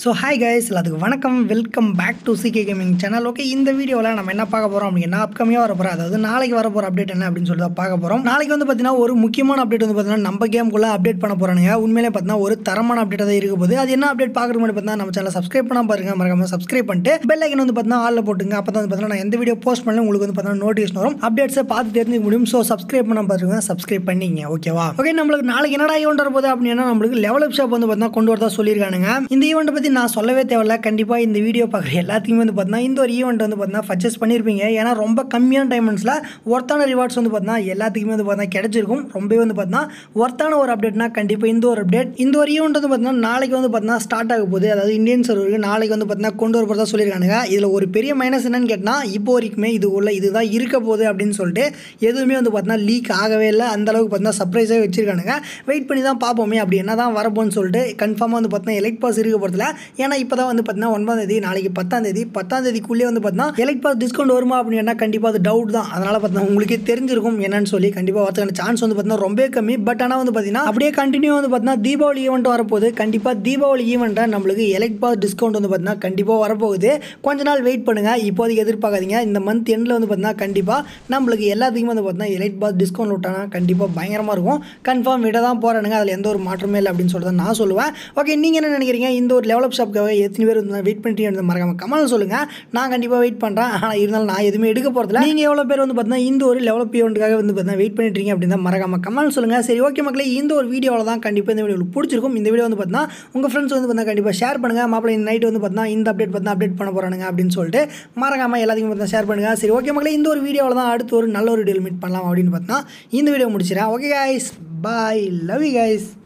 so hi guys எல்லாத்துக்கு வணக்கம் welcome back to C K gaming channel okay இந்த வீடியோவில் நம்ம என்ன பார்க்க போகிறோம் அப்படின்னா அப்கமியாக வர போகிறோம் அதாவது நாளைக்கு வர போகிற அப்டேட் என்ன அப்படின்னு சொல்லிட்டு தான் பார்க்க போகிறோம் நாளைக்கு வந்து பார்த்தீங்கன்னா ஒரு முக்கியமான அப்டேட் வந்து பார்த்தீங்கன்னா நம்ம கேமுக்குள்ளே அப்டேட் பண்ண போகிறானுங்க உண்மையிலே பார்த்தீங்கன்னா ஒரு தரமான அப்டேட் தான் இருக்க போகுது அது என்ன அப்டேட் பார்க்குற மாதிரி பார்த்தீங்கன்னா நம்ம சேனல் சப்ஸ்கிரைப் பண்ணால் பாருங்க மறக்காம சப்ஸ்கிரைப் பண்ணிட்டு பெல் ஐக்கன் வந்து பார்த்தீங்கன்னா ஆளில் போட்டுங்க அப்போ தான் வந்து பார்த்தீங்கன்னா நான் எந்த வீடியோ போஸ்ட் பண்ணல உங்களுக்கு வந்து பார்த்தீங்கன்னா நோட்டிஃபிகேஷன் வரும் அப்டேட்ஸை பார்த்து தெரிஞ்சுக்க முடியும் ஸோ சப்ஸ்கிரைப் பண்ண பாருங்க சப்ஸ்கிரைப் பண்ணிங்க ஓகேவா ஓகே நம்மளுக்கு நாளைக்கு என்னடா ஈவெண்ட் வர போகுது அப்படின்னா நம்மளுக்கு லெவல் அப் ஷாப் வந்து பார்த்தீங்கன்னா கொண்டு வரதா சொல்லியிருக்கானுங்க இந்த ஈவெண்ட்டை பற்றி நான் சொல்லவே தேவையில்ல கண்டிப்பாக இந்த வீடியோ பார்க்குற எல்லாத்துக்குமே வந்து பார்த்தீங்கன்னா இந்த ஒரு ஈவெண்ட் வந்து பார்த்தீங்கன்னா பர்ச்சேஸ் பண்ணியிருப்பீங்க ஏன்னா ரொம்ப கம்மியான டைமண்ட்ஸில் ஒர்த்தான ரிவார்ட்ஸ் வந்து பார்த்தீங்கன்னா எல்லாத்துக்குமே வந்து பார்த்தீங்கன்னா கிடைச்சிருக்கும் ரொம்பவே வந்து பார்த்தீங்கன்னா ஒர்த்தான ஒரு அப்டேட்னா கண்டிப்பாக இந்த ஒரு அப்டேட் இந்த ஒரு ஈவெண்ட் வந்து பார்த்தீங்கன்னா நாளைக்கு வந்து பார்த்தீங்கன்னா ஸ்டார்ட் ஆக போகுது அதாவது இந்தியன் சர்வருக்கு நாளைக்கு வந்து பார்த்தீங்கன்னா கொண்டு வர போகிறதா சொல்லியிருக்கானுங்க இதில் ஒரு பெரிய மைனஸ் என்னன்னு கேட்டால் இப்போ வரைக்குமே இது உள்ள இதுதான் இருக்க போகுது அப்படின்னு சொல்லிட்டு எதுவுமே வந்து பார்த்தீங்கன்னா லீக் ஆகவே இல்லை அந்த அளவுக்கு பார்த்தீங்கன்னா சர்ப்ரைஸாக வச்சிருக்கானுங்க வெயிட் பண்ணி தான் பார்ப்போமே அப்படி என்ன தான் வரப்போன்னு சொல்லிட்டு கன்ஃபார்மாக வந்து பார்த்தீங்கன்னா எலக்ட் பாஸ் இருக்க போகிறதுல ஏன்னா இப்போ தான் வந்து பார்த்தீங்கன்னா ஒன்பதாம் தேதி நாளைக்கு பத்தாம் தேதி பத்தாம் தேதிக்குள்ளே வந்து பார்த்தீங்கன்னா எலக்ட் பாஸ் டிஸ்கவுண்ட் வருமா அப்படின்னா கண்டிப்பாக அது டவுட் தான் அதனால் பார்த்தீங்கன்னா உங்களுக்கே தெரிஞ்சிருக்கும் என்னன்னு சொல்லி கண்டிப்பாக வரதுக்கான சான்ஸ் வந்து பார்த்தீங்கன்னா ரொம்ப கம்மி பட் ஆனால் வந்து பார்த்தீங்கன்னா அப்படியே கண்டினியூ வந்து பார்த்தீங்கன்னா தீபாவளி ஈவெண்ட் வரப்போகுது கண்டிப்பாக தீபாவளி ஈவெண்ட்டை நம்மளுக்கு எலக்ட் பாஸ் டிஸ்கவுண்ட் வந்து பார்த்தீங்கன்னா கண்டிப்பாக வரப்போகுது கொஞ்ச நாள் வெயிட் பண்ணுங்கள் இப்போதைக்கு எதிர்பார்க்காதீங்க இந்த மந்த் எண்டில் வந்து பார்த்தீங்கன்னா கண்டிப்பாக நம்மளுக்கு எல்லாத்துக்குமே வந்து பார்த்தீங்கன்னா எலைட் பாஸ் டிஸ்கவுண்ட் விட்டானா கண்டிப்பாக பயங்கரமாக இருக்கும் கன்ஃபார்ம் விட தான் போகிறானுங்க அதில் எந்த ஒரு மாற்றமே இல்லை அப்படின்னு சொல்லிட்டு நான் சொல்லுவேன் ஓகே நீங்கள் என்ன நினைக்கிறீங்க இந்த ஒரு லெவலப் ஷாப்க்காக எத்தனை பேர் வந்து வெயிட் பண்ணிட்டு மறக்காம கமல் சொல்லுங்கள் நான் கண்டிப்பாக வெயிட் பண்ணுறேன் ஆனால் இருந்தாலும் நான் எதுவுமே எடுக்க போகிறதில்ல நீங்கள் எவ்வளோ பேர் வந்து பார்த்தீங்கன்னா இந்த ஒரு லெவலப் ஈவெண்ட்டுக்காக வந்து பார்த்தீங்கன்னா வெயிட் பண்ணிட்டு இருக்கீங்க அப்படின்னு தான் மறக்காம கமல் சொல்லுங்கள் சரி ஓகே மக்களே இந்த ஒரு வீடியோவில் தான் கண்டிப்பாக இந்த வீடியோ உங்களுக்கு பிடிச்சிருக்கும் இந்த வீடியோ வந்து பார்த்தீங்கன்னா உங்கள் ஃப்ரெண்ட்ஸ் வந்து பார்த்தீங்கன்னா கண்டிப்பாக ஷேர் பண்ணுங்கள் மாப்பிள்ளை இந்த நைட் வந்து பார்த்தீங்கன்னா இந்த அப்டேட் பார்த்தீங்கன்னா அப்டேட் பண்ண போகிறானுங்க அப்படின்னு சொல்லிட்டு மறக்காம எல்லாத்தையும் பார்த்தா ஷேர் பண்ணுங்கள் சரி ஓகே மக்களே இந்த ஒரு வீடியோவில் தான் அடுத்து ஒரு நல்ல ஒரு வீடியோ மீட் பண்ணலாம் அப்படின்னு பார்த்தா இந்த வீடியோ முடிச்சிடறேன் okay guys bye love you guys